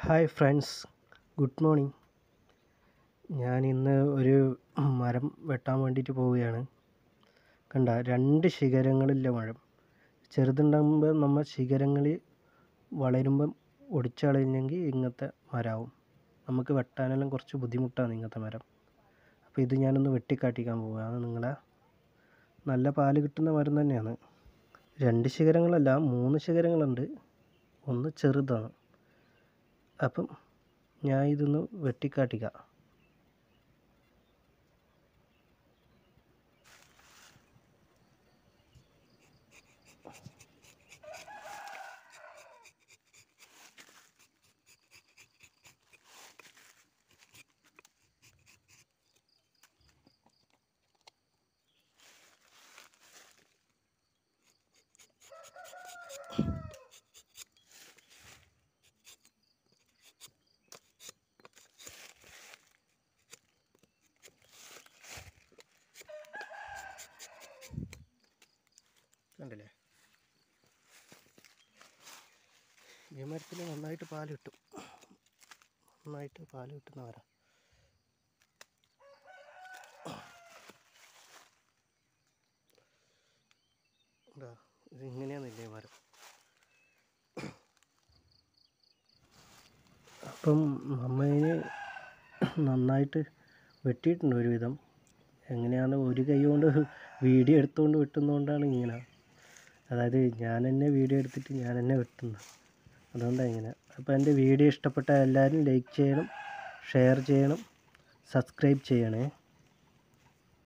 hi friends good morning ഞാൻ ഇന്ന് ഒരു മരം വെട്ടാൻ വേണ്ടിയിട്ട് പോവുകയാണ് കണ്ട രണ്ട് ശിഖരങ്ങളില്ല മരം ചെറുതുണ്ടാകുമ്പോൾ നമ്മൾ ശിഖരങ്ങൾ വളരുമ്പം ഒടിച്ചു കളഞ്ഞെങ്കിൽ ഇങ്ങനത്തെ മരമാവും നമുക്ക് വെട്ടാനെല്ലാം കുറച്ച് ബുദ്ധിമുട്ടാണ് ഇങ്ങനത്തെ മരം അപ്പോൾ ഇത് ഞാനൊന്ന് വെട്ടിക്കാട്ടിക്കാൻ പോവുകയാണ് നിങ്ങളെ നല്ല പാല് കിട്ടുന്ന മരം തന്നെയാണ് രണ്ട് ശിഖരങ്ങളല്ല മൂന്ന് ശിഖരങ്ങളുണ്ട് ഒന്ന് ചെറുതാണ് അപ്പം ഞാൻ ഇതൊന്ന് വെട്ടിക്കാട്ടിക്കാം കണ്ടില്ലേ ഈ മരത്തിൽ നന്നായിട്ട് പാല് കിട്ടും നന്നായിട്ട് പാല് കിട്ടുന്ന മരം ഇതാ ഇത് ഇങ്ങനെയാന്നില്ലേ ഈ മരം അപ്പം അമ്മയെ നന്നായിട്ട് വെട്ടിയിട്ടുണ്ട് ഒരുവിധം എങ്ങനെയാണ് ഒരു കൈ കൊണ്ട് വീഡിയോ എടുത്തുകൊണ്ട് വെട്ടുന്നതുകൊണ്ടാണ് ഇങ്ങനെ അതായത് ഞാൻ തന്നെ വീഡിയോ എടുത്തിട്ട് ഞാൻ തന്നെ വെട്ടുന്നത് അതുകൊണ്ടാണ് ഇങ്ങനെ അപ്പോൾ എൻ്റെ വീഡിയോ ഇഷ്ടപ്പെട്ട എല്ലാവരും ലൈക്ക് ചെയ്യണം ഷെയർ ചെയ്യണം സബ്സ്ക്രൈബ് ചെയ്യണേ